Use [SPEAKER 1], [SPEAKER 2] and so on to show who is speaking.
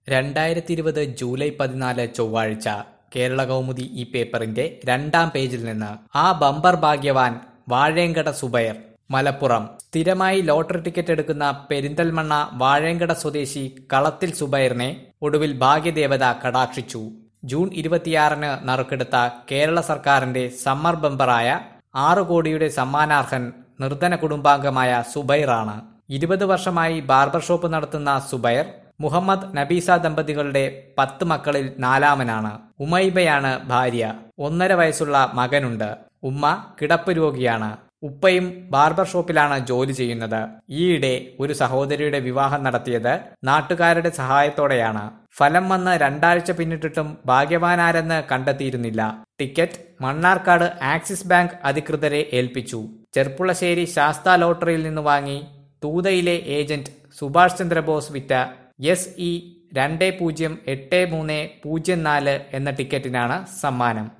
[SPEAKER 1] രണ്ടായിരത്തി ഇരുപത് ജൂലൈ പതിനാല് ചൊവ്വാഴ്ച കേരള കൗമുദി ഈ പേപ്പറിന്റെ രണ്ടാം പേജിൽ നിന്ന് ആ ബമ്പർ ഭാഗ്യവാൻ വാഴേങ്കട സുബൈർ മലപ്പുറം സ്ഥിരമായി ലോട്ടറി ടിക്കറ്റ് എടുക്കുന്ന പെരിന്തൽമണ്ണ വാഴേങ്കട സ്വദേശി കളത്തിൽ സുബൈറിനെ ഒടുവിൽ ഭാഗ്യദേവത കടാക്ഷിച്ചു ജൂൺ ഇരുപത്തിയാറിന് നറുക്കെടുത്ത കേരള സർക്കാരിന്റെ സമ്മർ ബമ്പറായ ആറു കോടിയുടെ സമ്മാനാർഹൻ നിർധന കുടുംബാംഗമായ സുബൈറാണ് ഇരുപത് വർഷമായി ബാർബർ ഷോപ്പ് നടത്തുന്ന സുബൈർ മുഹമ്മദ് നബീസ ദമ്പതികളുടെ പത്ത് മക്കളിൽ നാലാമനാണ് ഉമൈബയാണ് ഭാര്യ ഒന്നര വയസ്സുള്ള മകനുണ്ട് ഉമ്മ കിടപ്പ് രോഗിയാണ് ഉപ്പയും ബാർബർ ഷോപ്പിലാണ് ജോലി ചെയ്യുന്നത് ഈയിടെ ഒരു സഹോദരിയുടെ വിവാഹം നടത്തിയത് നാട്ടുകാരുടെ സഹായത്തോടെയാണ് ഫലം വന്ന് രണ്ടാഴ്ച പിന്നിട്ടിട്ടും ഭാഗ്യവാനാരെന്ന് കണ്ടെത്തിയിരുന്നില്ല ടിക്കറ്റ് മണ്ണാർക്കാട് ആക്സിസ് ബാങ്ക് അധികൃതരെ ഏൽപ്പിച്ചു ചെർപ്പുളശ്ശേരി ശാസ്ത ലോട്ടറിയിൽ നിന്ന് വാങ്ങി തൂതയിലെ ഏജന്റ് സുഭാഷ് ചന്ദ്രബോസ് വിറ്റ എസ് ഇ രണ്ട് പൂജ്യം എട്ട് മൂന്ന് പൂജ്യം നാല് എന്ന ടിക്കറ്റിനാണ് സമ്മാനം